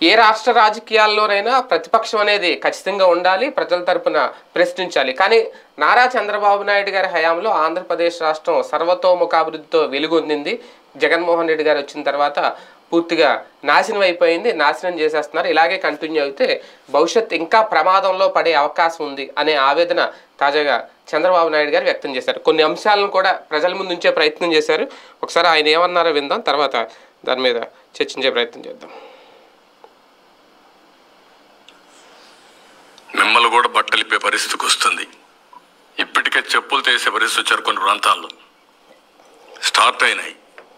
ఏ రాష్ట్ర రాజకీయాల్లోనైనా ప్రతిపక్షం అనేది ఖచ్చితంగా ఉండాలి ప్రజల తరపున ప్రశ్నించాలి కానీ నారా చంద్రబాబు నాయుడు గారి హయాంలో ఆంధ్రప్రదేశ్ రాష్ట్రం సర్వతోముఖాభివృద్ధితో వెలుగొందింది జగన్మోహన్ రెడ్డి గారు వచ్చిన తర్వాత పూర్తిగా నాశనం అయిపోయింది నాశనం చేసేస్తున్నారు ఇలాగే కంటిన్యూ అయితే భవిష్యత్ ఇంకా ప్రమాదంలో పడే అవకాశం ఉంది అనే ఆవేదన తాజాగా చంద్రబాబు నాయుడు గారు వ్యక్తం చేశారు కొన్ని అంశాలను కూడా ప్రజల ముందు ఉంచే ప్రయత్నం చేశారు ఒకసారి ఆయన ఏమన్నారో విందాం తర్వాత దాని మీద చర్చించే ప్రయత్నం చేద్దాం మిమ్మల్ని కూడా బట్టలిప్పే పరిస్థితికి వస్తుంది ఇప్పటికే చెప్పులు తీసే పరిస్థితి వచ్చారు కొన్ని ప్రాంతాల్లో స్టార్ట్ అయినాయి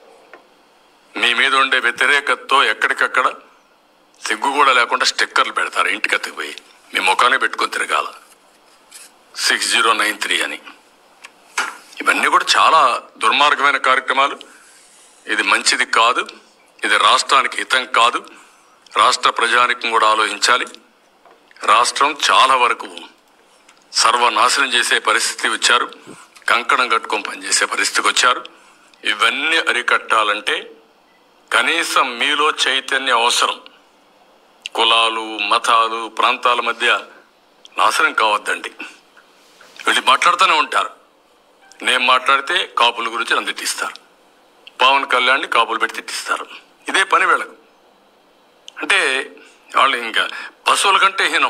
మీ మీద ఉండే వ్యతిరేకతతో ఎక్కడికక్కడ సిగ్గు కూడా లేకుండా స్టిక్కర్లు పెడతారు ఇంటికి ఎత్తుకుపోయి మీ ముఖాన్ని పెట్టుకొని తిరగాల సిక్స్ జీరో నైన్ త్రీ అని ఇవన్నీ కూడా చాలా దుర్మార్గమైన కార్యక్రమాలు ఇది మంచిది కాదు ఇది రాష్ట్రానికి హితం కాదు రాష్ట్ర ప్రజానికం కూడా ఆలోచించాలి రాష్ట్రం చాలా వరకు సర్వనాశనం చేసే పరిస్థితి వచ్చారు కంకణం కట్టుకొని పనిచేసే పరిస్థితికి వచ్చారు ఇవన్నీ అరికట్టాలంటే కనీసం మీలో చైతన్యం అవసరం కులాలు మతాలు ప్రాంతాల మధ్య నాశనం కావద్దండి వీళ్ళు మాట్లాడుతూనే ఉంటారు నేను మాట్లాడితే కాపుల గురించి నన్ను తిట్టిస్తారు పవన్ కళ్యాణ్ని కాపులు పెట్టి తిట్టిస్తారు ఇదే పని వీళ్ళకు అంటే వాళ్ళు ఇంకా పశువుల కంటే హీనం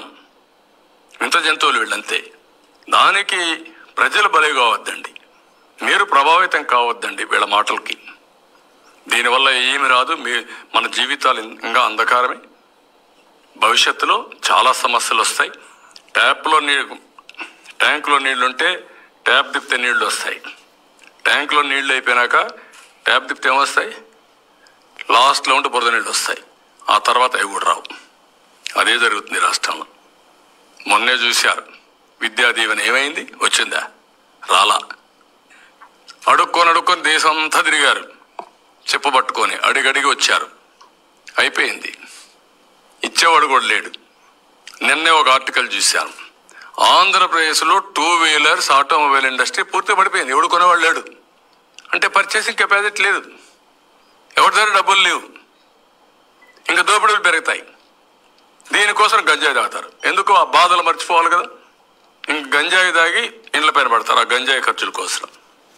వింత జంతువులు వీళ్ళంతే దానికి ప్రజలు బలి కావద్దండి మీరు ప్రభావితం కావద్దండి వీళ్ళ మాటలకి దీనివల్ల ఏమి రాదు మీ మన జీవితాలు ఇంకా అంధకారమే భవిష్యత్తులో చాలా సమస్యలు వస్తాయి ట్యాప్లో నీళ్ళు ట్యాంకులో నీళ్లు ఉంటే ట్యాప్ తిప్పితే నీళ్లు వస్తాయి ట్యాంకులో నీళ్లు అయిపోయినాక ట్యాప్ తిప్పితే ఏమొస్తాయి లాస్ట్లో ఉంటే బురద నీళ్ళు వస్తాయి ఆ తర్వాత అవి కూడా రావు అదే జరుగుతుంది రాష్ట్రంలో మొన్నే చూశారు విద్యా దీవెన ఏమైంది వచ్చిందా రాలా అడుక్కొని అడుక్కొని దేశం అంతా తిరిగారు చెప్పు పట్టుకొని అడిగడిగి వచ్చారు అయిపోయింది ఇచ్చేవాడు కూడా లేడు నిన్నే ఒక ఆర్టికల్ చూశాను ఆంధ్రప్రదేశ్లో టూ వీలర్స్ ఆటోమొబైల్ ఇండస్ట్రీ పూర్తి పడిపోయింది ఎవడు కొనేవాడు లేడు అంటే పర్చేసింగ్ కెపాసిటీ లేదు ఎవరి దగ్గర డబ్బులు లేవు ఇంకా దోపిడీలు పెరుగుతాయి దీనికోసం గంజాయి తాగుతారు ఎందుకు ఆ బాధలు మర్చిపోవాలి కదా ఇంక గంజాయి తాగి ఇండ్ల పైన పడతారు ఆ గంజాయి ఖర్చుల కోసం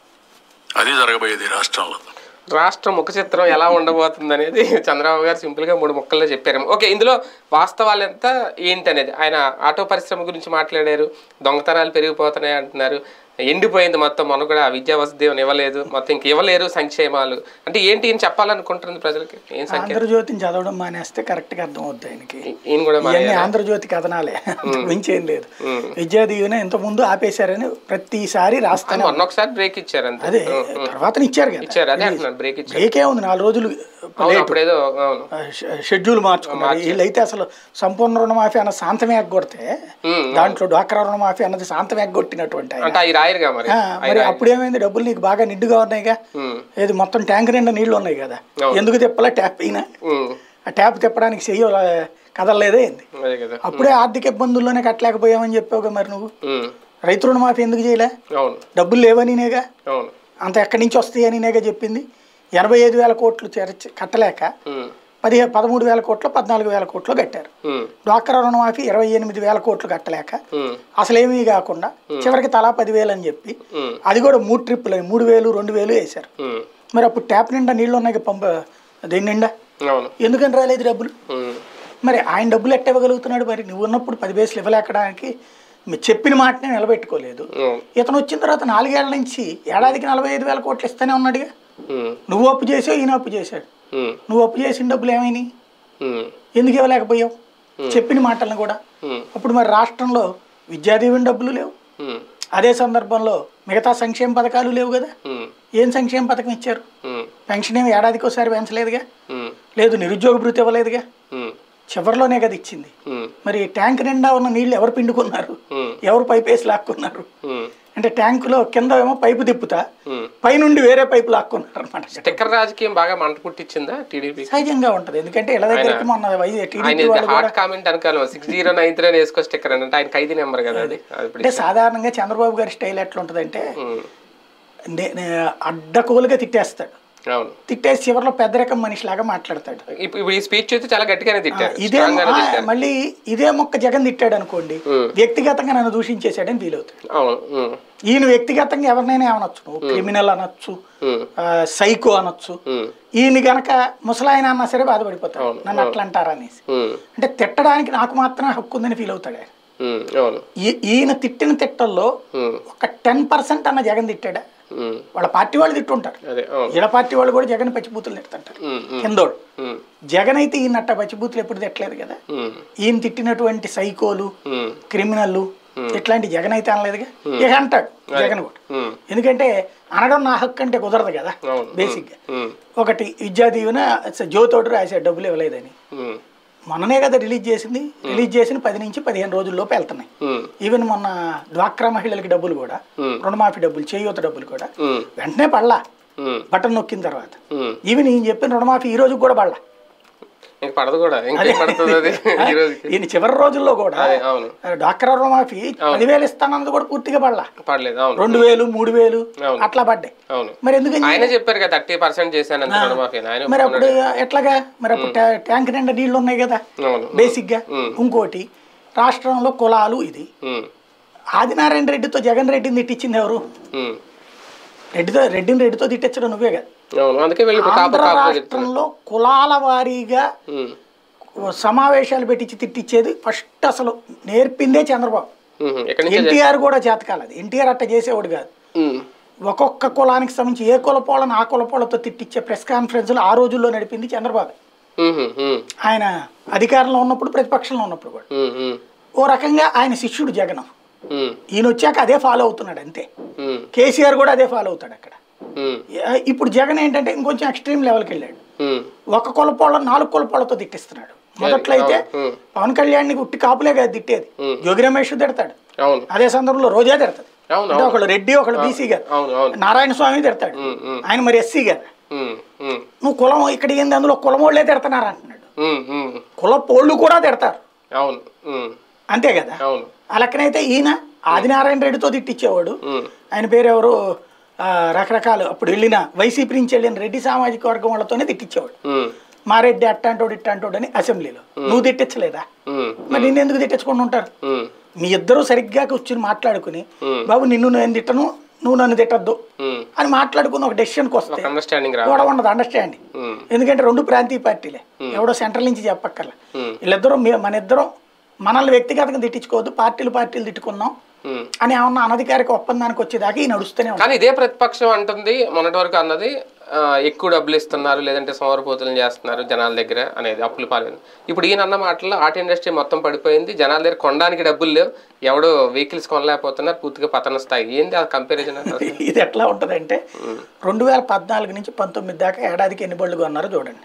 అది జరగబోయేది ఈ రాష్ట్రంలో రాష్ట్ర ముఖ చిత్రం ఎలా ఉండబోతుంది అనేది చంద్రబాబు గారు సింపుల్గా మూడు ముక్కల్లో చెప్పారు ఓకే ఇందులో వాస్తవాలు ఎంత ఏంటి అనేది ఆయన ఆటో పరిశ్రమ గురించి మాట్లాడారు దొంగతనాలు పెరిగిపోతున్నాయి అంటున్నారు ఎండిపోయింది మొత్తం మొన్న కూడా విద్యా వసతి ఇవ్వలేదు మొత్తం ఇంక ఇవ్వలేరు సంక్షేమాలు అంటే ఏంటి ఈయన చెప్పాలనుకుంటుంది ప్రజలకి ఏం సంఖ్య ఆంధ్రజ్యోతిని చదవడం మానేస్తే కరెక్ట్ గా అర్థం అవుద్ది ఆయనకి ఈయన కూడా ఇవన్నీ మానేయాలా? ఆంధ్రజ్యోతి కథనాలే అంతకు మించి ఏం లేదు విద్యా దీవెన ఇంత ముందు ఆపేశారని ప్రతిసారి రాస్తానే మొన్న ఒకసారి బ్రేక్ ఇచ్చారు అంతే అదే తర్వాత ఇచ్చారు కదా ఇచ్చారు అదే అంటున్నాను బ్రేక్ ఇచ్చారు బ్రేకే ఉంది నాలుగు రోజులు అవును లేటు అప్పుడేదో అవును ఆ, షె- షెడ్యూల్ మార్చుకున్నారు వీళ్ళైతే అసలు సంపూర్ణ రుణమాఫీ అన్న శాంతం ఎగ్గొడితే దాంట్లో డ్వాక్రా రుణమాఫీ అన్నది శాంతం ఎగ్గొట్టినటువంటి ఆయన అంటే అవి రాయరుగా మరి ఆ, మరి అప్పుడు ఏమైంది డబ్బులు నీకు బాగా నిండుగా ఉన్నాయిగా ఉమ్, ఏది మొత్తం ట్యాంక్ నిండా నీళ్లు ఉన్నాయి కదా అవును. ఎందుకు తిప్పలే ట్యాప్ అయినా ఉమ్, ఆ ట్యాప్ తిప్పడానికి చెయ్యి కదలలేదే ఏంది అదే కదా అప్పుడే ఆర్థిక ఇబ్బందుల్లోనే కట్టలేకపోయామని చెప్పావుగా మరి నువ్వు ఉమ్, రైతు రుణమాఫీ ఎందుకు చేయలే అవును డబ్బులు లేవనినేగా అవును అంత ఎక్కడి నుంచి వస్తాయని నేగా చెప్పింది ఎనభై ఐదు వేల కోట్లు చేర్చి కట్టలేక ఉమ్, పదిహే పదమూడు వేల కోట్లు పద్నాలుగు వేల కోట్లు కట్టారు ఉమ్, డ్వాక్రా రుణమాఫీ ఇరవై ఎనిమిది వేల కోట్లు కట్టలేక ఉమ్, అసలు ఏమీ కాకుండా చివరికి తలా పదివేలు అని చెప్పి ఉమ్, అది కూడా మూడు ట్రిప్పులు అని మూడు వేలు రెండు వేలు వేశారు ఉమ్, మరి అప్పుడు ట్యాప్ నిండా నీళ్ళు ఉన్నాయి పంప దేని నిండా అవును ఎందుకని రాలేదు డబ్బులు ఉమ్, మరి ఆయన డబ్బులు ఎట్ట ఇవ్వగలుగుతున్నాడు మరి నువ్వు ఉన్నప్పుడు పది బేసులు ఇవ్వలేకడానికి మీరు చెప్పిన మాటనే నిలబెట్టుకోలేదు అవును ఇతను వచ్చిన తర్వాత నాలుగేళ్ల నుంచి ఏడాదికి నలభై ఐదు వేల కోట్లు ఇస్తూనే ఉన్నాడుగా ఉమ్, నువ్వు అప్పు చేసావు ఈయన అప్పు చేశాడు ఉమ్, నువ్వు అప్పు చేసిన డబ్బులు ఏమైనాయి ఉమ్, ఎందుకు ఇవ్వలేకపోయావు చెప్పిన మాటలను కూడా ఉమ్, అప్పుడు మరి రాష్ట్రంలో విద్యాదీవెన డబ్బులు లేవు ఉమ్, అదే సందర్భంలో మిగతా సంక్షేమ పథకాలు లేవు కదా ఉమ్, ఏం సంక్షేమ పథకం ఇచ్చారు ఉమ్, పెన్షన్ ఏమి ఏడాదికి ఒకసారి పెంచలేదుగా ఉమ్, లేదు నిరుద్యోగ భృతి ఇవ్వలేదుగా ఉమ్, చివరిలోనే కదా ఇచ్చింది ఉమ్, మరి ట్యాంక్ నిండా ఉన్న నీళ్లు ఎవరు పిండుకున్నారు ఉమ్, ఎవరు పైపు వేసి లాక్కున్నారు ఉమ్, అంటే ట్యాంకులో కింద ఏమో పైపు తిప్పుతా ఉమ్. పైనుండి వేరే పైపు లాక్కున్నారు అనమాట స్టిక్కర్ రాజకీయం బాగా మంట పుట్టించిందా టీడీపీ సహజంగా ఉంటది ఎందుకంటే ఇళ్ళ దగ్గరికి మొన్న వై- ఆయన టీడీపీ వాళ్ళు కూడా హాట్ కామెంట్ అనుకోవాలి సిక్స్ జీరో నైన్ త్రీ వేసుకో స్టిక్కర్ అని అంటే ఆయన ఖైదీ నెంబర్ కదా అది అది ఇప్పుడు అంటే సాధారణంగా చంద్రబాబు గారి స్టైల్ ఎట్లా ఉంటుందంటే ఉమ్, నే- నే- అడ్డకోలుగా తిట్టేస్తాడు అవును తిట్టేసి చివరిలో పెద్దరకం మనిషిలాగా మాట్లాడతాడు ఇప్పుడు ఇప్పుడు ఈ స్పీచ్ అయితే చాలా గట్టిగానే తిట్టారు ఇదే Strong గానే ఆ, తిట్టారు. మళ్ళీ ఇదే మొక్క జగన్ తిట్టాడు అనుకోండి వ్యక్తిగతంగా నన్ను దూషించేసాడని ఫీల్ అవుతాడు అవును ఉమ్, ఈయన వ్యక్తిగతంగా ఎవరినైనా ఏమనొచ్చు నువ్వు క్రిమినల్ అనొచ్చు ఉమ్, ఆ, సైకో అనొచ్చు ఉమ్, ఈయన గనక ముసలాయన అన్నా సరే బాధపడిపోతాడు నన్ను అట్లా అంటారా అనేసి ఉమ్, అంటే తిట్టడానికి నాకు మాత్రమే హక్కు ఉందని ఫీల్ అవుతాడు ఆయన. ఉమ్, అవును ఈ- ఈయన తిట్టిన తిట్టల్లో ఉమ్, ఒక టెన్ పర్సెంట్ అన్న జగన్ తిట్టాడా ఉమ్, వాళ్ళ పార్టీ వాళ్ళు తిట్టుంటారు అదే అవును ఈడ పార్టీ వాళ్ళు కూడా జగన్ పచ్చిబూతులు తిడుతుంటారు ఉమ్, ఉమ్, కిందోడు ఉమ్, జగన్ అయితే ఈయన అట్ట పచ్చిబూతులు ఎప్పుడు తిట్టలేదు కదా ఉమ్, ఈయన తిట్టినటువంటి సైకోలు ఉమ్, క్రిమినల్ ఇట్లాంటి జగన్ అయితే అనలేదుగా ఇక అంటాడు జగన్ కూడా ఉమ్, ఎందుకంటే అనడం నా హక్కు అంటే కుదరదు కదా అవును. బేసిక్గా ఉమ్, ఒకటి విద్యా దీవెన జ్యోతోడు రాశాడు డబ్బులు ఇవ్వలేదని ఉమ్, మొన్ననే కదా రిలీజ్ చేసింది రిలీజ్ చేసిన పది నుంచి పదిహేను రోజుల్లోపు వెళ్తున్నాయి ఉమ్, ఈవెన్ మొన్న డ్వాక్రా మహిళలకి డబ్బులు కూడా Hmm. రుణమాఫీ డబ్బులు చేయూత డబ్బులు కూడా ఉమ్, వెంటనే పడలా ఉమ్, బటన్ నొక్కిన తర్వాత ఉమ్. ఈవెన్ ఈయన చెప్పిన రుణమాఫీ ఈ రోజు కూడా పడలా ఇంక పడదు కూడా ఇంకేం పడుతుంది అది ఈ రోజుకి ఈయన చివరి రోజుల్లో కూడా అదే అవును డాక్టర్ రుణమాఫీ పదివేలు ఇస్తానన్నది కూడా పూర్తిగా పడలా పడలేదు అవును రెండు వేలు మూడు వేలు అవును. అట్లా పడ్డాయి అవును మరి ఎందుకని ఆయన చెప్పారు కదా థర్టీ పర్సెంట్ చేశాను అంత రుణమాఫీ అని. ఆయన మరి అప్పుడు ఎట్లాగా మరి అప్పుడు ట్యా- ట్యాంక్ నిండా నీళ్లు ఉన్నాయి కదా అవును బేసిక్ గా ఇంకోటి రాష్ట్రంలో కులాలు ఇది ఉమ్, ఆదినారాయణ రెడ్డితో జగన్ రెడ్డిని తిట్టించింది ఎవరు ఉమ్, రెడ్డితో రెడ్డిని రెడ్డితో తిట్టించడం నువ్వే కదా అవును అందుకే వీళ్ళు ఇప్పుడు కాపు ఆంధ్ర కాపు రాష్ట్రంలో కులాల వారీగా ఉమ్, సమావేశాలు పెట్టించి తిట్టించేది ఫస్ట్ అసలు నేర్పిందే చంద్రబాబు ఉమ్, ఎక్కడి నుంచి ఎన్టీఆర్ కూడా చేతకాలది ఎన్టీఆర్ అట్ట చేసేవాడు కాదు ఉమ్, ఒక్కొక్క కులానికి సంబంధించి ఏ కులపోళ్ళని ఆ కులపోళ్ళతో తిట్టించే ప్రెస్ కాన్ఫరెన్స్లు ఆ రోజుల్లో నడిపింది చంద్రబాబు ఉమ్, ఉమ్, ఆయన అధికారంలో ఉన్నప్పుడు ప్రతిపక్షంలో ఉన్నప్పుడు కూడా ఉమ్, ఉమ్, ఓ రకంగా ఆయన శిష్యుడు జగన్ ఉమ్, ఈయన వచ్చాక అదే ఫాలో అవుతున్నాడు అంతే ఉమ్, కేసీఆర్ కూడా అదే ఫాలో అవుతాడు అక్కడ ఉమ్, ఏ- ఇప్పుడు జగన్ ఏంటంటే ఇంకొంచెం ఎక్స్ట్రీమ్ లెవెల్కి వెళ్ళాడు ఉమ్, ఒక కులపోళ్ళ నాలుగు కులపోళ్ళతో తిట్టిస్తున్నాడు మొదట్లో అయితే ఉమ్, పవన్ కళ్యాణ్ని ఉట్టి కాపులే కదా తిట్టేది జోగి రమేష్ తిడతాడు అవును అదే సందర్భంలో రోజా తిడతాడు అవును అంటే ఒకళ్ళు రెడ్డి ఒకళ్ళు బీసీ గారు అవును అవును నారాయణ స్వామి తిడతాడు ఉమ్, ఉమ్, ఆయన మరి ఎస్సీ గారు ఉమ్, ఉమ్, నువ్వు కులం ఇక్కడ ఏంది అందులో కులమోళ్ళే తిడతారు అంటున్నాడు ఉమ్, ఉమ్, కులపోళ్ళు కూడా తిడతారు అవును ఉమ్, అంతే కదా అవును ఆ లెక్కనైతే ఈయన ఆదినారాయణ రెడ్డితో తిట్టించేవాడు ఉమ్, ఆయన పేరు ఎవరు ఆ, రకరకాలు అప్పుడు వెళ్ళిన వైసీపీ నుంచి వెళ్ళిన రెడ్డి సామాజిక వర్గం వాళ్ళతోనే తిట్టించేవాడు ఉమ్, మా రెడ్డి అట్టంటోడు ఇట్టంటోడు అని అసెంబ్లీలో నువ్వు తిట్టించలేదా ఉమ్, మరి నిన్ను ఎందుకు తిట్టించుకొని ఉంటారు ఉమ్, మీ ఇద్దరు సరిగ్గా కూర్చుని మాట్లాడుకుని Hmm. బాబు నిన్ను నేను తిట్టను నువ్వు నన్ను తిట్టద్దు ఉమ్, అని మాట్లాడుకుని ఒక డెసిషన్కి వస్తే అండర్స్టాండింగ్ రా కూడా ఉండదు అండర్స్టాండింగ్ ఉమ్, ఎందుకంటే రెండు ప్రాంతీయ పార్టీలే ఎవడో సెంట్రల్ నుంచి చెప్పక్కర్లా Hmm. వీళ్ళిద్దరూ మీ- మన ఇద్దరం మనల్ని వ్యక్తిగతంగా తిట్టించుకోవద్దు పార్టీలు పార్టీలు తిట్టుకుందాం ఉమ్. అని ఏమన్నా అనధికారిక ఒప్పందానికి వచ్చేదాకా ఈ నడుస్తూనే ఉంటుంది కానీ ఇదే ప్రతిపక్షం అంటుంది మొన్నటి వరకు అన్నది ఆ, ఎక్కువ డబ్బులు ఇస్తున్నారు లేదంటే సోమరపోతులు చేస్తున్నారు జనాల దగ్గర అనేది అప్పులు పాలైంది ఇప్పుడు ఈయన అన్న మాటల్లో ఆర్ట్ ఇండస్ట్రీ మొత్తం పడిపోయింది జనాల దగ్గర కొనడానికి డబ్బులు లేవు ఎవడో వెహికల్స్ కొనలేకపోతున్నారు పూర్తిగా పతన స్థాయి ఏంది ఆ కంపారిజన్ ఇది ఎట్లా ఉంటుందంటే రెండు వేల పద్నాలుగు నుంచి పంతొమ్మిది దాకా ఏడాదికి ఎన్ని బళ్ళు కొన్నారో చూడండి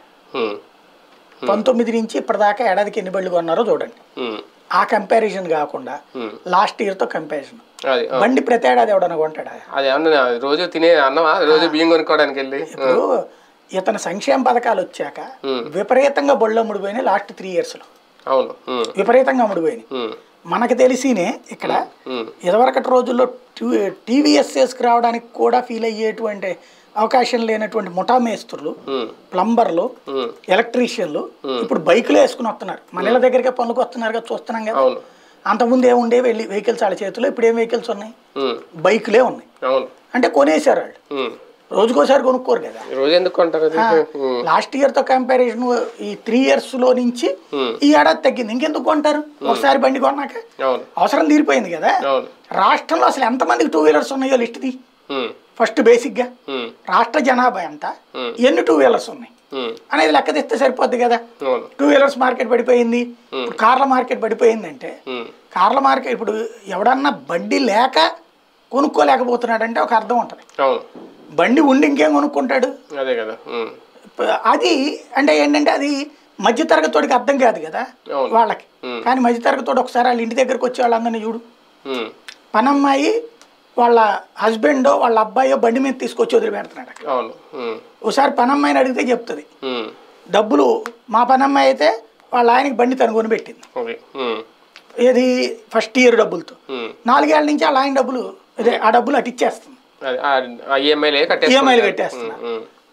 పంతొమ్మిది నుంచి ఇప్పటిదాకా ఏడాదికి ఎన్ని బళ్ళు కొన్నారో చూడండి ఆ కంపారిజన్ కాకుండా లాస్ట్ ఇయర్తో కంపారిజన్ అది ఆ, బండి ప్రతి ఏడాది ఎవడన్నా కొంటాడా అది ఏమన్నా రోజు తినే అన్నమా రోజు బియ్యం కొనుక్కోవడానికి వెళ్ళి ఇప్పుడు ఇతని సంక్షేమ పథకాలు వచ్చాక విపరీతంగా బళ్ళు అమ్ముడిపోయినాయి లాస్ట్ త్రీ ఇయర్స్లో అవును ఉమ్, విపరీతంగా అమ్ముడిపోయినాయి ఉమ్, మనకు తెలిసినే ఇక్కడ ఉమ్, ఇదివరకటి రోజుల్లో టీవీఎస్ఎస్కి రావడానికి కూడా ఫీల్ అయ్యేటువంటి అవకాశం లేనటువంటి ముఠా మేస్త్రులు ఉమ్, ప్లంబర్లు ఉమ్, ఎలక్ట్రీషియన్లు ఇప్పుడు బైకులు వేసుకుని వస్తున్నారు మన ఇళ్ళ దగ్గరికి పనులకు వస్తున్నారు కదా చూస్తున్నాం కదా అవును అంతకుముందు ఏముండే వెళ్ళి వెహికల్స్ వాళ్ళ చేతిలో ఇప్పుడు ఏం వెహికల్స్ ఉన్నాయి ఉమ్, బైకులే ఉన్నాయి అవును అంటే కొనేశారు వాళ్ళు ఉమ్. రోజుకోసారి కొనుక్కోరు కదా రోజు ఎందుకు కొంటారు అది ఉమ్, లాస్ట్ ఇయర్ తో కంపారిజన్ ఈ త్రీ ఇయర్స్ లో నుంచి ఈ ఏడాది తగ్గింది ఇంకెందుకు కొంటారు ఒకసారి బండి కొన్నాక అవును అవసరం తీరిపోయింది కదా అవును రాష్ట్రంలో అసలు ఎంతమందికి టూ వీలర్స్ ఉన్నాయో list the um, first basic గా ఉమ్, రాష్ట్ర జనాభా ఎంత ఎన్ని టూ వీలర్స్ ఉన్నాయి ఉమ్, అనేది లెక్క తెస్తే సరిపోద్ది కదా అవును టూ వీలర్స్ మార్కెట్ పడిపోయింది ఇప్పుడు కార్ల మార్కెట్ పడిపోయిందంటే ఉమ్, కార్ల మార్కెట్ ఇప్పుడు ఎవడన్నా బండి లేక కొనుక్కోలేకపోతున్నాడంటే ఒక అర్థం ఉంటుంది అవును బండి ఉండి ఇంకేం కొనుక్కుంటాడు అదే కదా ఉమ్, ప- అది అంటే ఏంటంటే అది మధ్యతరగతోడికి అర్థం కాదు కదా అవును. వాళ్ళకి కానీ మధ్యతరగతోడు ఒకసారి వాళ్ళ ఇంటి దగ్గరకు వచ్చి వాళ్ళందరినీ చూడు ఉమ్, పనమ్మాయి వాళ్ళ హస్బెండ్ వాళ్ళ అబ్బాయో బండి మీద తీసుకొచ్చి వదిలిపెడుతున్నాడు అక్కడ అవును ఉమ్, ఒకసారి పనమ్మాయిని అడిగితే చెప్తుంది ఉమ్, డబ్బులు మా పనమ్మాయి అయితే వాళ్ళ ఆయనకి బండి తను కొని పెట్టింది ఓకే ఉమ్, ఏది ఫస్ట్ ఇయర్ డబ్బులతో ఉమ్. నాలుగేళ్ల నుంచి వాళ్ళ ఆయన డబ్బులు అదే ఆ డబ్బులు అటు ఇచ్చేస్తుంది అదే ఆ ఈఎంఐలే కట్టేస్తారు ఈఎంఐలు కట్టేస్తున్నారు ఉమ్,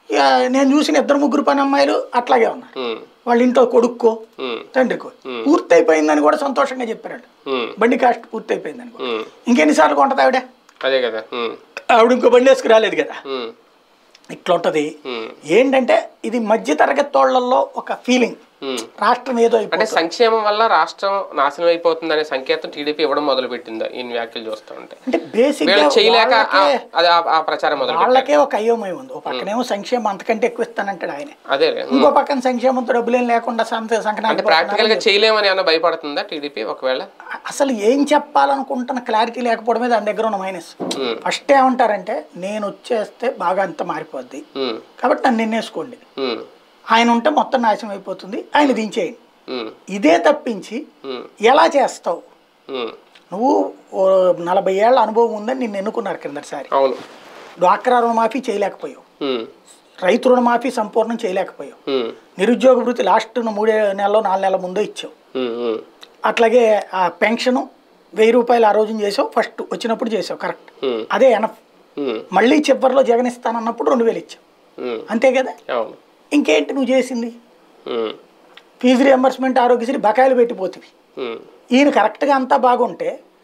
ఇక నేను చూసిన ఇద్దరు ముగ్గురు పని అమ్మాయిలు అట్లాగే ఉన్నారు ఉమ్, వాళ్ళ ఇంట్లో కొడుక్కో ఉమ్, తండ్రికో పూర్తయిపోయిందని కూడా సంతోషంగా చెప్పారంట ఉమ్, బండి కాస్ట్ పూర్తయిపోయిందని కూడా. ఉమ్. ఇంకెన్నిసార్లు కొంటది ఆవిడ అదే కదా ఉమ్, ఆవిడ ఇంకో బండి వేసుకు రాలేదు కదా ఉమ్, ఇట్లా ఉంటుంది ఉమ్, ఏంటంటే ఇది మధ్య తరగతి వాళ్ళల్లో ఒక ఫీలింగ్ ఉమ్. రాష్ట్రం ఏదో అంటే అయిపోతుంది సంక్షేమం వల్ల రాష్ట్రం నాశనం అయిపోతుంది అనే సంకేతం టీడీపీ ఇవ్వడం మొదలు పెట్టిందా ఈ వ్యాఖ్యలు చూస్తూ ఉంటే అంటే బేసిక్ వీళ్ళు చేయలేక ఆ- అది ఆ- ఆ ప్రచారం మొదలు పెట్టారు వాళ్ళకే ఒక అయోమయం ఉంది ఓ పక్కనేమో సంక్షేమం అంతకంటే ఎక్కువ ఇస్తానంటాడు ఆయన అదే ఇంకో పక్కన సంక్షేమంతో డబ్బులేం లేకుండా సంత అంటే సంకనాకి ప్రాక్టికల్ గా చేయలేమని ఏమన్నా భయపడుతుందా టీడీపీ ఒకవేళ అసలు ఏం చెప్పాలనుకుంటున్న క్లారిటీ లేకపోవడమే దాని దగ్గర ఉన్న మైనస్ ఉమ్, ఫస్ట్ ఏమంటారంటే నేను వచ్చేస్తే బాగా అంత మారిపోద్ది ఉమ్, కాబట్టి నన్ను నిన్నేసుకోండి ఉమ్, ఆయన ఉంటే మొత్తం నాశనం అయిపోతుంది ఆయన దించేయండి ఉమ్, ఇదే తప్పించి ఉమ్, ఎలా చేస్తావు ఉమ్. నువ్వు ఓ నలభై ఏళ్ళ అనుభవం ఉందని నిన్ను ఎన్నుకున్నారు కిందటిసారి అవును డ్వాక్రా రుణమాఫీ చేయలేకపోయావు ఉమ్, రైతు రుణమాఫీ సంపూర్ణం చేయలేకపోయావు ఉమ్, నిరుద్యోగ వృత్తి లాస్ట్ మూడే నెలలో నాలుగు నెలల ముందో ఇచ్చావు ఉమ్, ఉమ్, అట్లాగే ఆ పెన్షను వెయ్యి రూపాయలు ఆ రోజున చేసావు ఫస్ట్ వచ్చినప్పుడు చేసావు కరెక్ట్ ఉమ్, అదే ఎనఫ్ ఉమ్, మళ్ళీ చివరిలో జగన్ ఇస్తానన్నప్పుడు రెండు వేలు ఇచ్చావు ఉమ్, అంతే కదా అవును ఇంకేంటి నువ్వు చేసింది ఉమ్, ఫీజు రియంబర్స్మెంట్ ఆరోగ్యశ్రీ బకాయిలు పెట్టిపోతుంది ఉమ్, ఈయన కరెక్ట్గా అంతా బాగుంటే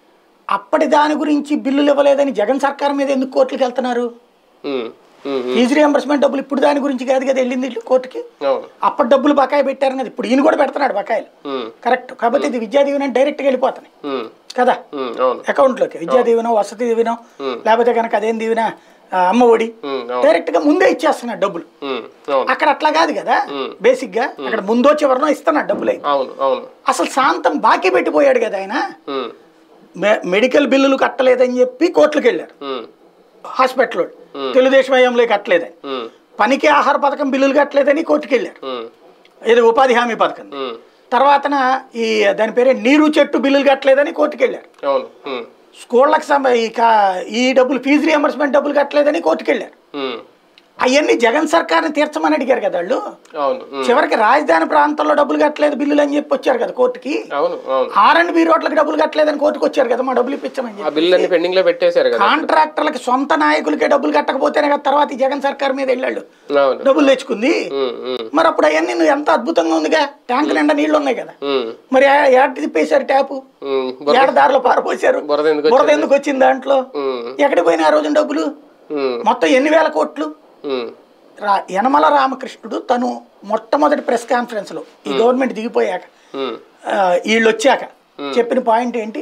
అప్పటి దాని గురించి బిల్లులు ఇవ్వలేదని జగన్ సర్కార్ మీద ఎందుకు కోర్టులకు వెళ్తున్నారు ఉమ్, ఉమ్, ఉమ్, ఫీజు రియంబర్స్మెంట్ డబ్బులు ఇప్పుడు దాని గురించి కాదు కదా వెళ్ళింది వీళ్ళు కోర్టుకి అవును అప్పటి డబ్బులు బకాయి పెట్టారు కదా ఇప్పుడు ఈయన కూడా పెడుతున్నాడు బకాయిలు ఉమ్, కరెక్ట్ కాబట్టి ఇది విద్యా దీవెన డైరెక్ట్గా వెళ్ళిపోతున్నాయి ఉమ్, కదా ఉమ్, అవును అకౌంట్లోకి విద్యా దీవెన వసతి దీవెన Hmm. లేకపోతే కనుక అదేం దీవెన ఆ, అమ్మ ఒడి ఉమ్, అవును డైరెక్ట్గా ముందే ఇచ్చేస్తున్నాడు డబ్బులు ఉమ్, అవును అక్కడ అట్లా కాదు కదా Hmm. బేసిక్గా అక్కడ ముందో చివరినో ఇస్తున్నాడు డబ్బులు అయి. అవును అవును అసలు శాంతం బాకీ పెట్టిపోయాడు కదా ఆయన ఉమ్, మె- మెడికల్ బిల్లులు కట్టలేదని చెప్పి కోర్టులకు వెళ్ళారు ఉమ్, హాస్పిటల్ తెలుగుదేశం హయాంలో కట్టలేదని ఉమ్, పనికి ఆహార పథకం బిల్లులు కట్టలేదని కోర్టుకు వెళ్ళారు ఉమ్, ఏది ఉపాధి హామీ పథకం ఉమ్, తర్వాతన ఈ దాని పేరే నీరు చెట్టు బిల్లులు కట్టలేదని కోర్టుకు వెళ్ళారు అవును ఉమ్, స్కూళ్ళకి సంబ ఈ కా- ఈ డబ్బులు ఫీజు రియంబర్స్మెంట్ డబ్బులు కట్టలేదని కోర్టుకు వెళ్ళారు ఉమ్, అవన్నీ జగన్ సర్కార్ని తీర్చమని అడిగారు కదా వాళ్ళు అవును ఉమ్, చివరికి రాజధాని ప్రాంతంలో డబ్బులు కట్టలేదు బిల్లులు అని చెప్పి వచ్చారు కదా కోర్టుకి అవును అవును ఆర్ అండ్ బి రోడ్లకు డబ్బులు కట్టలేదని కోర్టుకు వచ్చారు కదా మా డబ్బులు ఇప్పించమని ఆ చెప్పి బిల్లు అన్ని పెండింగ్ లో పెట్టేశారు కదా కాంట్రాక్టర్లకి సొంత నాయకులకే డబ్బులు కట్టకపోతేనే కదా తర్వాత ఈ జగన్ సర్కార్ మీద వెళ్ళాళ్ళు అవును డబ్బులు తెచ్చుకుంది ఉమ్, ఉమ్, మరి అప్పుడు అవన్నీ నువ్వు ఎంత అద్భుతంగా ఉందిగా ట్యాంక్ నిండా నీళ్లు ఉన్నాయి కదా ఉమ్, మరి ఏ- ఏడ తిప్పేశారు ట్యాపు ఉమ్, బురద- ఏడదారిలో పారపోసారు బురద ఎందుకు బురద ఎందుకు వచ్చింది దాంట్లో ఉమ్, ఎక్కడికి పోయినా ఆ రోజున డబ్బులు ఉమ్, మొత్తం ఎన్ని వేల కోట్లు ఉమ్, రా యనమల రామకృష్ణుడు తను మొట్టమొదటి ప్రెస్ కాన్ఫరెన్స్లో ఈ గవర్నమెంట్ దిగిపోయాక ఉమ్, ఆ, వీళ్ళు వచ్చాక చెప్పిన పాయింట్ ఏంటి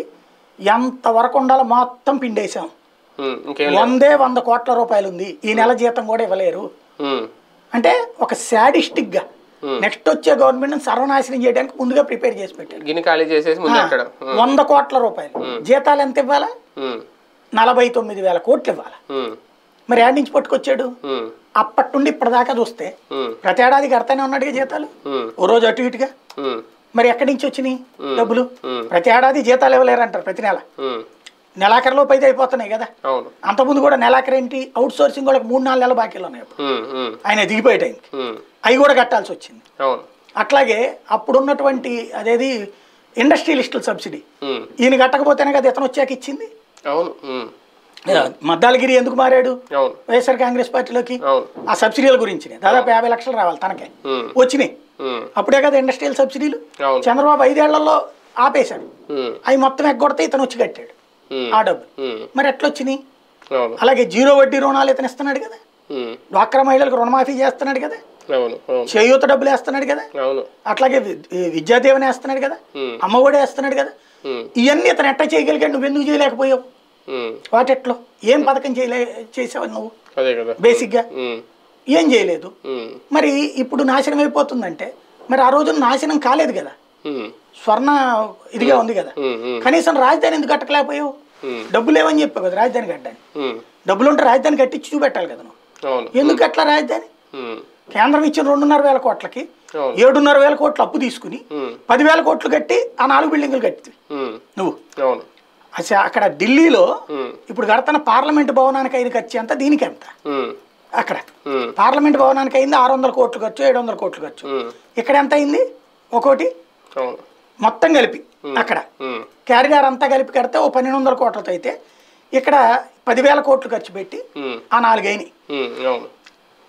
ఎంత వరకు ఉండాలో మొత్తం పిండేశాం ఉమ్, ఇంకేం లేదు వందే వంద కోట్ల రూపాయలు ఉంది ఈ నెల జీతం కూడా ఇవ్వలేరు ఉమ్, అంటే ఒక sadistic గా నెక్స్ట్ వచ్చే గవర్నమెంట్ సర్వనాశనం చేయడానికి ముందుగా ప్రిపేర్ చేసి పెట్టారు గిన్నె ఖాళీ చేసేసి ముందు ఎక్కడ వంద కోట్ల రూపాయలు జీతాలు ఎంత ఇవ్వాలా ఉమ్, నలభై తొమ్మిది వేల కోట్లు ఇవ్వాలా ఉమ్, మరి యాడ్ నుంచి పట్టుకొచ్చాడు ఉమ్, అప్పటి నుండి ఇప్పటిదాకా చూస్తే ఉమ్, ప్రతి ఏడాది కడతానే ఉన్నాడుగా జీతాలు ఉమ్, ఓ రోజు అటు ఇటుగా ఉమ్, మరి ఎక్కడి నుంచి వచ్చినాయి డబ్బులు ఉమ్. ప్రతి ఏడాది జీతాలు ఇవ్వలేరంటారు ప్రతి నెల ఉమ్, నెలాఖరులోపు అయితే అయిపోతున్నాయి కదా అవును అంతకుముందు కూడా నెలాఖరు ఏంటి అవుట్ సోర్సింగ్ వాళ్ళకి మూడు నాలుగు నెలల బాకీలు ఉన్నాయి అప్పుడు ఉమ్, ఉమ్, ఆయన దిగిపోయే టైంకి ఉమ్, అవి కూడా కట్టాల్సి వచ్చింది అవును అట్లాగే అప్పుడున్నటువంటి అదేది ఇండస్ట్రియలిస్టుల సబ్సిడీ ఉమ్, ఈయన కట్టకపోతేనే కదా ఇతను వచ్చాక ఇచ్చింది అవును ఉమ్, మద్దాలగిరి ఎందుకు మారాడు అవును వైఎస్ఆర్ కాంగ్రెస్ పార్టీలోకి అవును ఆ సబ్సిడీల గురించి దాదాపు యాభై లక్షలు రావాలి తనకే ఉమ్, వచ్చినాయి ఉమ్, అప్పుడే కదా ఇండస్ట్రియల్ సబ్సిడీలు అవును చంద్రబాబు ఐదేళ్లలో ఆపేశాడు ఉమ్, అవి మొత్తం ఎగ్గొడితే ఇతను వచ్చి కట్టాడు ఉమ్, ఆ డబ్బులు ఉమ్, మరి ఎట్లా వచ్చినాయి అవును అలాగే జీరో వడ్డీ రుణాలు ఇతను ఇస్తున్నాడు కదా ఉమ్, డ్వాక్రా మహిళలకు రుణమాఫీ చేస్తున్నాడు కదా అవును అవును చేయూత డబ్బులు వేస్తున్నాడు కదా అవును అట్లాగే వి- ఈ విద్యాదేవన వేస్తున్నాడు కదా ఉమ్, అమ్మ కూడా వేస్తున్నాడు కదా ఉమ్, ఇవన్నీ ఇతను ఎట్ట చేయగలిగాడు నువ్వు ఎందుకు చేయలేకపోయావు ఉమ్, వాటెట్లో ఏం పథకం చేయలే చేసావు నువ్వు అదే కదా బేసిక్గా ఉమ్, ఏం చేయలేదు ఉమ్, మరి ఇప్పుడు నాశనం అయిపోతుందంటే మరి ఆ రోజున నాశనం కాలేదు కదా ఉమ్, స్వర్ణ ఇదిగా ఉంది కదా ఉమ్, ఉమ్, కనీసం రాజధాని ఎందుకు కట్టలేకపోయావు ఉమ్, డబ్బులు లేవని చెప్పావు కదా రాజధాని కట్టడానికి ఉమ్, డబ్బులు ఉంటే రాజధాని కట్టించి చూపెట్టాలి కదా నువ్వు అవును ఎందుకు అట్లా రాజధాని ఉమ్, కేంద్రం ఇచ్చిన రెండున్నర వేల కోట్లకి అవును ఏడున్నర వేల కోట్లు అప్పు తీసుకుని ఉమ్, పదివేల కోట్లు కట్టి ఆ నాలుగు బిల్డింగులు కట్టి ఉమ్, నువ్వు అవును అసలు అక్కడ ఢిల్లీలో ఉమ్, ఇప్పుడు కడుతున్న పార్లమెంట్ భవనానికి అయిన ఖర్చు ఎంత దీనికి ఎంత ఉమ్, అక్కడ ఉమ్, పార్లమెంట్ భవనానికి అయింది ఆరు వందల కోట్లు ఖర్చు ఏడు వందల కోట్లు ఖర్చు ఉమ్, ఇక్కడ ఎంత అయింది ఒక్కోటి అవును మొత్తం కలిపి అక్కడ ఉమ్, క్యారిడార్ అంతా కలిపి కడితే ఓ పన్నెండు వందల కోట్లతో అయితే ఇక్కడ పదివేల కోట్లు ఖర్చు పెట్టి ఉమ్, ఆ నాలుగైనాయి ఉమ్, అవును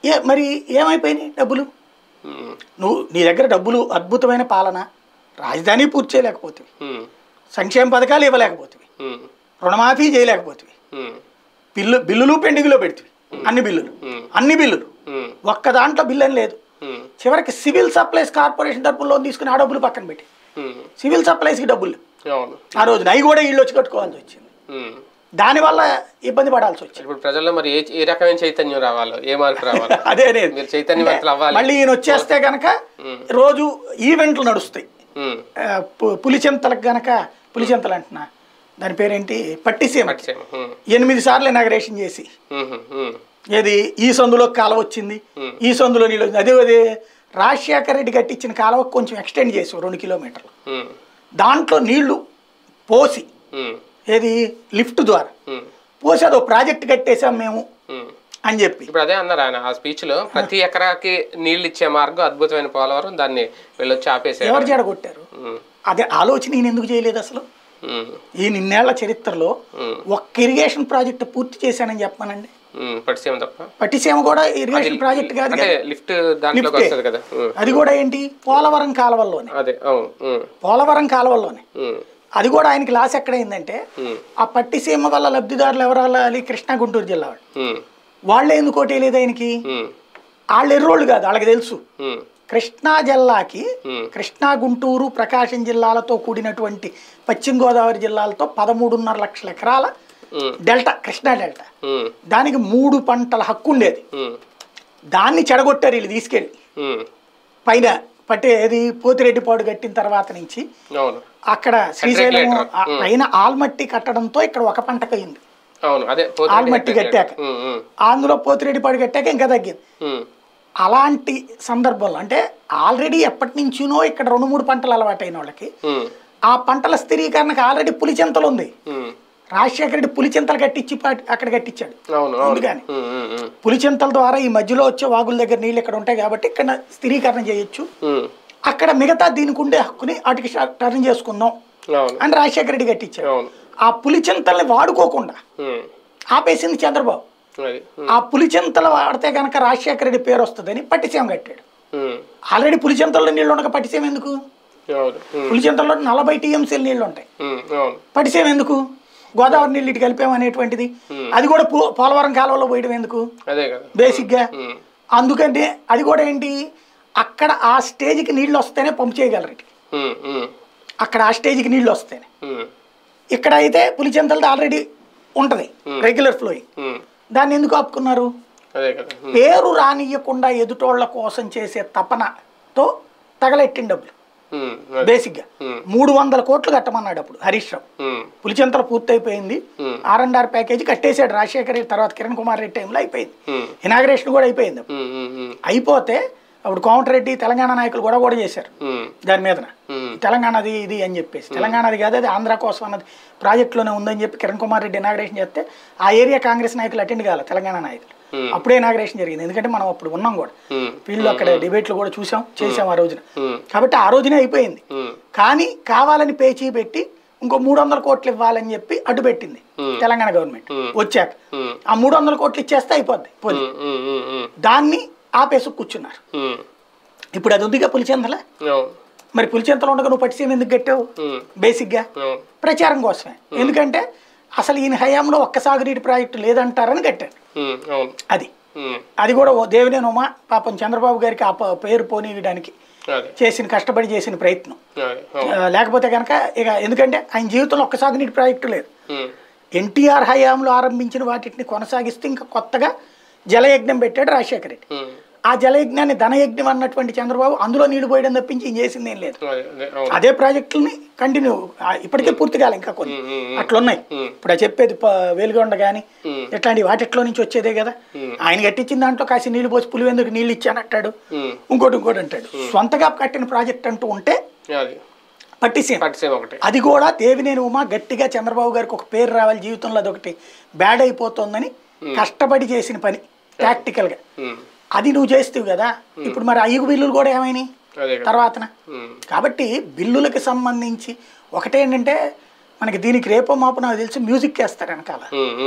ఏ మరి ఏమైపోయినాయి డబ్బులు ఉమ్, నువ్వు నీ దగ్గర డబ్బులు అద్భుతమైన పాలన రాజధాని పూర్తి చేయలేకపోతుంది ఉమ్, సంక్షేమ పథకాలు ఇవ్వలేకపోతుంది ఉమ్, రుణమాఫీ చేయలేకపోతుంది ఉమ్, బిల్లు బిల్లులు పెండింగ్లో పెడుతుంది అన్ని బిల్లులు అన్ని బిల్లులు ఉమ్, ఒక్క దాంట్లో బిల్లు అని లేదు ఉమ్, చివరికి సివిల్ సప్లైస్ కార్పొరేషన్ తరపున లోన్ తీసుకుని ఆ డబ్బులు పక్కన పెట్టి ఉమ్, సివిల్ సప్లైస్కి డబ్బులు అవును ఆ రోజున అవి కూడా ఇళ్ళు వచ్చి కట్టుకోవాల్సి వచ్చింది ఉమ్. దానివల్ల ఇబ్బంది పడాల్సి వచ్చింది ఇప్పుడు ప్రజల్లో మరి ఏ ఏ రకమైన చైతన్యం రావాలో ఏ మార్పు రావాలో అదే అనేది మీరు చైతన్యవంతులు అవ్వాలి మళ్ళీ ఈయన వచ్చేస్తే గనక రోజు ఈవెంట్లు నడుస్తాయి ఉమ్, ఆ, పు- పులిచెంతలకు గనక పులిచెంతలు అంటున్నా దాని పేరేంటి పట్టిసీమ పట్టిసీమ. ఉమ్, ఎనిమిది సార్లు ఇనాగరేషన్ చేసి ఉమ్, ఉమ్, ఏది ఈ సందులో కాలువ వచ్చింది ఈ సందులో నీళ్ళు వచ్చింది అదే అదే రాజశేఖర రెడ్డి కట్టించిన కాలువ కొంచెం ఎక్స్టెండ్ చేసి రెండు కిలోమీటర్లు ఉమ్, దాంట్లో నీళ్లు పోసి ఉమ్, ఏది లిఫ్ట్ ద్వారా ఉమ్, పోసి అదో ప్రాజెక్ట్ కట్టేసాం మేము ఉమ్. అని చెప్పి ఇప్పుడు అదే అన్నారు ఆయన ఆ స్పీచ్ లో ప్రతి ఎకరాకి నీళ్ళు ఇచ్చే మార్గం అద్భుతమైన పోలవరం దాన్ని వెళ్ళొచ్చి ఆపేసారు ఎవరు జడగొట్టారు ఉమ్, అదే ఆలోచన ఈయన ఎందుకు చేయలేదు అసలు ఉమ్, ఈ నిన్నేళ్ల చరిత్రలో ఉమ్, ఒక్క ఇరిగేషన్ ప్రాజెక్ట్ పూర్తి చేశానని చెప్పానండి ఉమ్, పట్టిసీమ తప్ప పట్టిసీమ కూడా ఇరిగేషన్ ప్రాజెక్ట్ కాదు అంటే కదా. లిఫ్ట్ దాంట్లోకి లిఫ్టే. వస్తుంది కదా ఉమ్, అది కూడా ఏంటి పోలవరం కాలువల్లోనే అదే అవును ఉమ్, పోలవరం కాలువల్లోనే ఉమ్, అది కూడా ఆయనకి లాస్ ఎక్కడైందంటే ఉమ్, ఆ పట్టిసీమ వల్ల లబ్ధిదారులు ఎవరు వెళ్ళాలి కృష్ణా గుంటూరు జిల్లా వాళ్ళు ఉమ్, వాళ్ళే ఎందుకు ఓటేయలేదు ఆయనకి ఉమ్, వాళ్ళు ఎర్రోళ్ళు కాదు వాళ్ళకి తెలుసు ఉమ్, కృష్ణా జిల్లాకి Hmm. కృష్ణా గుంటూరు ప్రకాశం జిల్లాలతో కూడినటువంటి పశ్చిమ గోదావరి జిల్లాలతో పదమూడున్నర లక్షల ఎకరాల ఉమ్, డెల్టా కృష్ణా డెల్టా ఉమ్, దానికి మూడు పంటల హక్కు ఉండేది ఉమ్, దాన్ని చెడగొట్టారు వీళ్ళు తీసుకెళ్ళి ఉమ్, పైన పట్టే ఏది పోతిరెడ్డిపాడు కట్టిన తర్వాత నుంచి అవును అక్కడ శ్రీశైలం Regulator. ఆ పైన ఆల్మట్టి కట్టడంతో ఇక్కడ ఒక పంటకు అయింది అవును అదే ఆల్మట్టి కట్టాక. ఉమ్, ఉమ్, అందులో పోతిరెడ్డిపాడు కట్టాక ఇంకా తగ్గింది ఉమ్, అలాంటి సందర్భంలో అంటే ఆల్రెడీ ఎప్పటి నుంచినో ఇక్కడ రెండు మూడు పంటలు అలవాటైన వాళ్ళకి ఉమ్, ఆ పంటల స్థిరీకరణకు ఆల్రెడీ పులిచెంతలు ఉంది ఉమ్, రాజశేఖర రెడ్డి పులిచెంతలు కట్టించి పాటి- అక్కడ కట్టించాడు అవును అవును ముందుగానే ఉమ్, ఉమ్, ఉమ్, పులిచెంతల ద్వారా ఈ మధ్యలో వచ్చే వాగుల దగ్గర నీళ్ళు ఇక్కడ ఉంటాయి కాబట్టి ఇక్కడ స్థిరీకరణ చేయొచ్చు ఉమ్, అక్కడ మిగతా దీనికి ఉండే హక్కుని అటుకి టర్న్ చేసుకుందాం అవును అని రాజశేఖర రెడ్డి కట్టించాడు అవును ఆ పులిచెంతల్ని వాడుకోకుండా ఉమ్, ఆపేసింది చంద్రబాబు అది ఉమ్, ఆ పులిచెంతలు వాడితే కనుక రాజశేఖర రెడ్డి పేరు వస్తుందని పట్టిసీమ కట్టాడు ఉమ్, ఆల్రెడీ పులిచెంతల్లో నీళ్ళు ఉండక పట్టిసీమ ఎందుకు అవును ఉమ్, పులిచెంతల్లో నలభై టీఎంసీలు నీళ్ళు ఉంటాయి ఉమ్, అవును పట్టిసీమ ఎందుకు గోదావరి నీళ్ళు ఇటు కలిపామనేటువంటిది అది కూడా పో- పోలవరం కాలువలో పోయడం ఎందుకు అదే కదా బేసిక్గా ఉమ్, అందుకంటే అది కూడా ఏంటి అక్కడ ఆ స్టేజ్కి నీళ్ళు వస్తేనే పంపు చేయగలరు ఇటు. ఉమ్, ఉమ్, అక్కడ ఆ స్టేజ్కి నీళ్ళు వస్తేనే ఉమ్, ఇక్కడ అయితే పులిచెంతలతో ఆల్రెడీ ఉంటుంది రెగ్యులర్ ఫ్లోయింగ్ ఉమ్, దాన్ని ఎందుకు ఆపుకున్నారు అదే కదా ఉమ్, పేరు రానియకుండా ఎదుటోళ్ల కోసం చేసే తపనతో తగలెట్టిన డబ్బులు ఉమ్, అదే బేసిక్గా Hmm. మూడు వందల కోట్లు కట్టమన్నాడు అప్పుడు హరీష్ రావు ఉమ్, పులిచెంతలు పూర్తయిపోయింది Hmm. R and R package కట్టేశాడు రాజశేఖర్ రెడ్డి తర్వాత కిరణ్ కుమార్ రెడ్డి టైంలో అయిపోయింది ఉమ్, ఇనాగ్రేషన్ కూడా అయిపోయింది అప్పుడు. ఉమ్, ఉమ్, ఉమ్, అయిపోతే అప్పుడు కోమటిరెడ్డి తెలంగాణ నాయకులు కూడా కూడా చేశారు ఉమ్, దాని మీదన ఉమ్, తెలంగాణది ఇది అని చెప్పేసి తెలంగాణది కాదు అది ఆంధ్ర కోసం అన్నది ప్రాజెక్టులోనే ఉందని చెప్పి కిరణ్ కుమార్ రెడ్డి ఇనాగ్రేషన్ చేస్తే ఆ ఏరియా కాంగ్రెస్ నాయకులు అటెండ్ కావాలి తెలంగాణ నాయకులు Hmm. అప్పుడే ఇనాగ్రేషన్ జరిగింది ఎందుకంటే మనం అప్పుడు ఉన్నాం కూడా ఉమ్, వీళ్ళు అక్కడ డిబేట్లు కూడా చూసాం చేసాం ఆ రోజున ఉమ్, కాబట్టి ఆ రోజునే అయిపోయింది ఉమ్, కానీ కావాలని పేచీ పెట్టి ఇంకో మూడు వందల కోట్లు ఇవ్వాలని చెప్పి అడ్డు పెట్టింది Hmm. Telangana government Hmm. వచ్చాక ఉమ్, ఆ మూడు వందల కోట్లు ఇచ్చేస్తే అయిపోద్ది పోనీ ఉమ్, ఉమ్, ఉమ్, ఉమ్, దాన్ని ఆపేసి కూర్చున్నారు ఉమ్, ఇప్పుడు అది ఉందిగా పులిచెంతల అవును మరి పులిచెంతలు ఉండగా నువ్వు పట్టిసీమ ఎందుకు కట్టావు ఉమ్, బేసిక్గా అవును ప్రచారం కోసమే ఎందుకంటే అసలు ఈయన హయాంలో ఒక్క సాగునీటి ప్రాజెక్టు లేదంటారని కట్టారు ఉమ్, అవును అది ఉమ్, అది కూడా ఓ దేవినేని ఉమా పాపం చంద్రబాబు గారికి ఆ ప- పేరు పోనీయడానికి అదే చేసిన కష్టపడి చేసిన ప్రయత్నం అదే అవును ఆ, లేకపోతే కనుక ఇక ఎందుకంటే ఆయన జీవితంలో ఒక్క సాగునీటి ప్రాజెక్టు లేదు ఉమ్, ఎన్టీఆర్ హయాంలో ఆరంభించిన వాటిని కొనసాగిస్తూ ఇంకా కొత్తగా జలయజ్ఞం పెట్టాడు రాజశేఖర రెడ్డి ఉమ్, ఆ జలయజ్ఞాన్ని ధనయజ్ఞం అన్నటువంటి చంద్రబాబు అందులో నీళ్లు పోయడం తప్పించి ఏం చేసింది ఏం లేదు అదే అదే అవును అదే ప్రాజెక్టులని కంటిన్యూ ఇప్పటికే పూర్తి కాలే ఇంకా కొన్ని ఉమ్, ఉమ్, అట్లున్నాయి ఉమ్. ఇప్పుడు ఆ చెప్పేది ప- వెలుగొండ కానీ ఉమ్. ఇట్లాంటి వాటిట్లో నుంచి వచ్చేదే కదా ఉమ్. ఆయన కట్టించిన దాంట్లో కాసి నీళ్లు పోసి పులివెందుకు నీళ్ళు ఇచ్చానంటాడు ఉమ్, ఇంకోటి ఇంకోటి అంటాడు సొంతగా కట్టిన ప్రాజెక్ట్ అంటూ ఉంటే అది పట్టిసీమ పట్టిసీమ ఒకటి అది కూడా దేవినేని ఉమా గట్టిగా చంద్రబాబు గారికి ఒక పేరు రావాలి జీవితంలో అదొకటి బ్యాడ్ అయిపోతుందని కష్టపడి చేసిన పని ప్రాక్టికల్గా ఉమ్, అది నువ్వు చేస్తావు కదా ఇప్పుడు మరి అయ్యకు బిల్లులు కూడా ఏమైనాయి అదే కదా తర్వాతన ఉమ్, కాబట్టి బిల్లులకు సంబంధించి ఒకటేంటంటే మనకి దీనికి రేపో మాపు నాకు తెలిసి మ్యూజిక్ వేస్తారు వెనకాల ఉమ్, ఉమ్,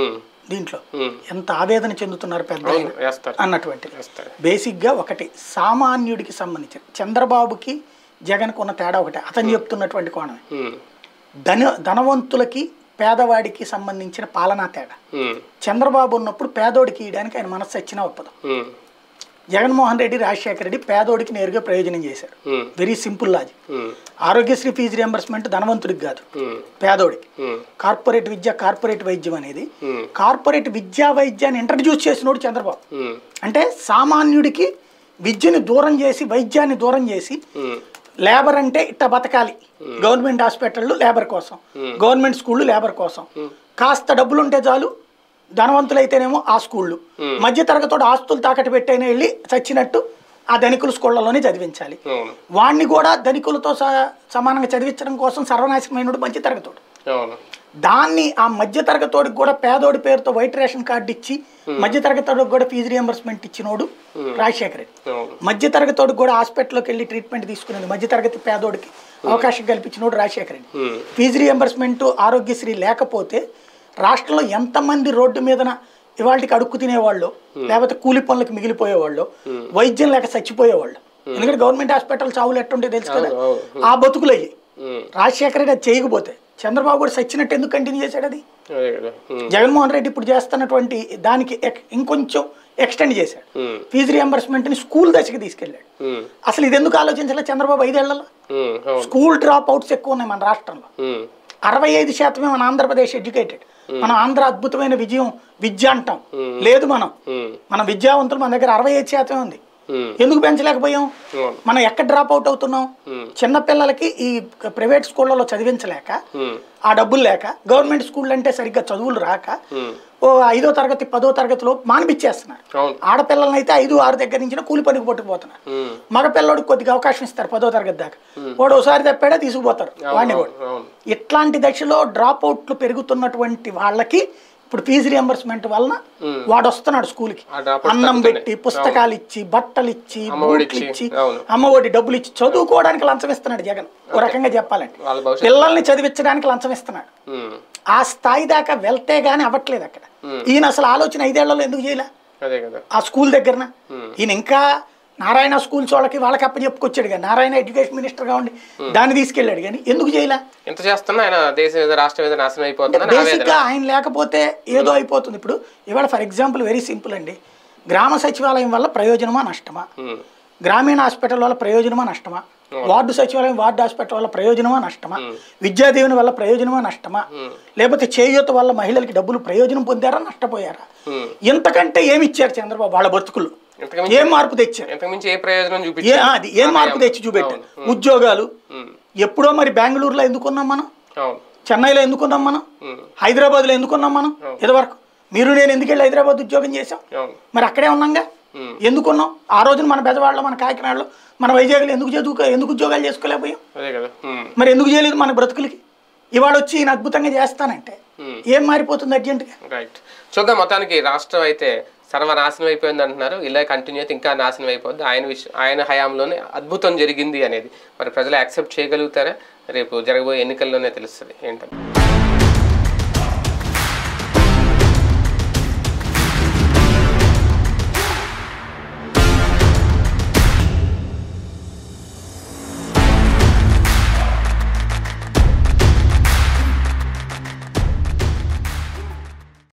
దీంట్లో ఉమ్. ఎంత ఆవేదన చెందుతున్నారు పెద్ద ఆయన అవును వేస్తారు అన్నటువంటిది వేస్తారు బేసిక్గా ఒకటి సామాన్యుడికి సంబంధించి చంద్రబాబుకి జగన్కు ఉన్న తేడా ఒకటే అతను చెప్తున్నటువంటి కోణమే ఉమ్, ధన ధనవంతులకి పేదవాడికి సంబంధించిన పాలనా తేడా ఉమ్, చంద్రబాబు ఉన్నప్పుడు పేదోడికి ఇవ్వడానికి ఆయన మనస్సు వచ్చినా ఒప్పదు ఉమ్, జగన్మోహన్ రెడ్డి రాజశేఖర రెడ్డి పేదోడికి నేరుగా ప్రయోజనం చేశారు ఉమ్, వెరీ సింపుల్ లాజిక్ ఉమ్, ఆరోగ్యశ్రీ ఫీజు రియంబర్స్మెంట్ ధనవంతుడికి కాదు ఉమ్, పేదోడికి ఉమ్, కార్పొరేట్ విద్య కార్పొరేట్ వైద్యం అనేది ఉమ్, కార్పొరేట్ విద్యా వైద్యాన్ని ఇంట్రడ్యూస్ చేసినోడు చంద్రబాబు ఉమ్, అంటే సామాన్యుడికి విద్యని దూరం చేసి వైద్యాన్ని దూరం చేసి ఉమ్, లేబర్ అంటే ఇట్ట బతకాలి గవర్నమెంట్ హాస్పిటళ్ళు లేబర్ కోసం గవర్నమెంట్ స్కూళ్ళు లేబర్ కోసం కాస్త డబ్బులు ఉంటే చాలు ధనవంతులైతేనేమో ఆ స్కూళ్ళు మధ్య తరగతోడు ఆస్తులు తాకట్టు పెట్టైనా వెళ్ళి చచ్చినట్టు ఆ ధనికుల స్కూళ్ళలోనే చదివించాలి అవును వాణ్ణి కూడా ధనికులతో స- సమానంగా చదివించడం కోసం సర్వనాశనమైనడు మధ్య తరగతోడు అవును దాన్ని ఆ మధ్య తరగతోడికి కూడా పేదోడి పేరుతో వైట్ రేషన్ కార్డు ఇచ్చి మధ్య తరగతోడికి కూడా ఫీజు రియంబర్స్మెంట్ ఇచ్చినోడు రాజశేఖర రెడ్డి అవును మధ్య తరగతోడికి కూడా హాస్పిటల్లోకి వెళ్ళి ట్రీట్మెంట్ తీసుకునేది మధ్య తరగతి పేదోడికి అవకాశం కల్పించినోడు రాజశేఖర రెడ్డి ఉమ్, ఫీజు రియంబర్స్మెంట్ ఆరోగ్యశ్రీ లేకపోతే రాష్ట్రంలో ఎంతమంది రోడ్డు మీదన ఇవాళకి అడుక్కు తినేవాళ్ళు లేకపోతే కూలి పనులకు మిగిలిపోయేవాళ్ళు వైద్యం లేక చచ్చిపోయేవాళ్ళు ఎందుకంటే గవర్నమెంట్ హాస్పిటల్ చావులు ఎట్టుంటే తెలుసు కదా అవును, ఆ బతుకులు అయ్యి ఉమ్, రాజశేఖర రెడ్డి అది చేయకపోతే చంద్రబాబు కూడా సచ్చినట్టు ఎందుకు కంటిన్యూ చేశాడు అది అదే కదా ఉమ్, జగన్మోహన్ రెడ్డి ఇప్పుడు చేస్తున్నటువంటి దానికి ఎక్- ఇంకొంచెం ఎక్స్టెండ్ చేశాడు ఉమ్, ఫీజు రియంబర్స్మెంట్ని స్కూల్ దశకి తీసుకెళ్ళాడు ఉమ్, అసలు ఇది ఎందుకు ఆలోచించాలి చంద్రబాబు ఐదేళ్లలో ఉమ్, అవును స్కూల్ డ్రాప్ అవుట్స్ ఎక్కువ ఉన్నాయి మన రాష్ట్రంలో ఉమ్, అరవై ఐదు శాతమే మన ఆంధ్రప్రదేశ్ ఎడ్యుకేటెడ్ మనం ఆంధ్ర అద్భుతమైన విజయం విద్య అంటాం లేదు మనం ఉమ్, మన విద్యావంతులు మన దగ్గర అరవై ఐదు శాతమే ఉంది ఉమ్, ఎందుకు పెంచలేకపోయాం అవును మనం ఎక్కడ డ్రాప్ అవుట్ అవుతున్నాం చిన్న పిల్లలకి ఈ ప్రైవేట్ స్కూళ్ళలో చదివించలేక ఉమ్, ఆ డబ్బులు లేక గవర్నమెంట్ స్కూల్ అంటే సరిగ్గా చదువులు రాక ఉమ్, ఓ ఐదో తరగతి పదో తరగతిలో మానిపించేస్తున్నారు అవును ఆడపిల్లల్ని అయితే ఐదు ఆరు దగ్గర నుంచి కూలి పనికి పట్టుకుపోతున్నారు ఉమ్, మగ పిల్లోడికి కొద్దిగా అవకాశం ఇస్తారు పదో తరగతి దాకా వాడు ఒకసారి తప్పాడే తీసుకుపోతారు వాడిని కూడా అవును అవును ఇట్లాంటి దశలో డ్రాప్ అవుట్లు పెరుగుతున్నటువంటి వాళ్ళకి ఇప్పుడు ఫీజు రియంబర్స్మెంట్ వలన వాడు వస్తున్నాడు స్కూల్కి ఆ drop outs అన్నం తగ్గుతున్నాయి. పెట్టి పుస్తకాలు ఇచ్చి బట్టలు ఇచ్చి అమ్మఒడి బూట్లు ఇచ్చి, ఇచ్చి అవును. అమ్మఒడి డబ్బులు ఇచ్చి చదువుకోవడానికి లంచం ఇస్తున్నాడు జగన్ ఓ రకంగా చెప్పాలంటే వాళ్ళ భవిష్యత్తు పిల్లల్ని చదివించడానికి లంచం ఇస్తున్నాడు ఉమ్, ఆ స్థాయి దాకా వెళ్తే గానీ అవ్వట్లేదు అక్కడ ఈయన అసలు ఆలోచన ఐదేళ్లలో ఎందుకు చేయలే అదే కదా ఆ స్కూల్ దగ్గరన ఈయన ఇంకా నారాయణ స్కూల్స్ వాళ్ళకి వాళ్ళకి అప్ప చెప్పుకొచ్చాడు కానీ నారాయణ ఎడ్యుకేషన్ మినిస్టర్గా ఉండి దాన్ని తీసుకెళ్ళాడు కానీ ఎందుకు చేయలే ఇంత చేస్తున్నా ఆయన దేశం మీద రాష్ట్రం మీద నాశనం అయిపోతుందని ఆవేదన బేసిక్గా ఆయన లేకపోతే ఏదో అయిపోతుంది ఇప్పుడు ఇవాళ ఫర్ ఎగ్జాంపుల్ వెరీ సింపుల్ అండి గ్రామ సచివాలయం వల్ల ప్రయోజనమా నష్టమా ఉమ్, గ్రామీణ హాస్పిటల్ వల్ల ప్రయోజనమా నష్టమా వార్డు సచివాలయం వార్డు హాస్పిటల్ వల్ల ప్రయోజనమా నష్టమా విద్యాదీవెన వల్ల ప్రయోజనమా నష్టమా లేకపోతే చేయూత వల్ల మహిళలకి డబ్బులు ప్రయోజనం పొందారా నష్టపోయారా ఉమ్. ఇంతకంటే ఏమి ఇచ్చారు చంద్రబాబు వాళ్ళ బతుకులు ఇంతకు మించి ఏం మార్పు తెచ్చారు ఇంతకు మించి ఏ ప్రయోజనం ఏ చూపించారు ఆ, అది ఏం మార్పు తెచ్చి చూపెట్టారు ఉద్యోగాలు ఉమ్, ఎప్పుడో మరి బెంగళూరులో ఎందుకున్నాం మనం అవును చెన్నైలో ఎందుకున్నాం మనం ఉమ్, హైదరాబాద్లో ఎందుకున్నాం మనం ఇదివరకు మీరు నేను ఎందుకు వెళ్ళి హైదరాబాద్ ఉద్యోగం చేశాం అవును మరి అక్కడే ఉన్నాంగా ఉమ్. ఎందుకున్నాం ఆ రోజున మన బెజవాడలో మన కాకినాడలో మన వైజాగ్లో ఎందుకు చదువుకో ఎందుకు ఉద్యోగాలు చేసుకోలేకపోయాం అదే కదా ఉమ్, మరి ఎందుకు చేయలేదు మన బ్రతుకులకి ఇవాళ వచ్చి ఈయన అద్భుతంగా చేస్తానంటే ఏం మారిపోతుంది అర్జెంటుగా రైట్ చూద్దాం మొత్తానికి రాష్ట్రం అయితే సర్వనాశనం అయిపోయింది అంటున్నారు ఇలా కంటిన్యూ అయితే ఇంకా నాశనం అయిపోద్ది ఆయన విషయం ఆయన హయాంలోనే అద్భుతం జరిగింది అనేది మరి ప్రజలు యాక్సెప్ట్ చేయగలుగుతారా రేపు జరగబోయే ఎన్నికల్లోనే తెలుస్తుంది ఏంటని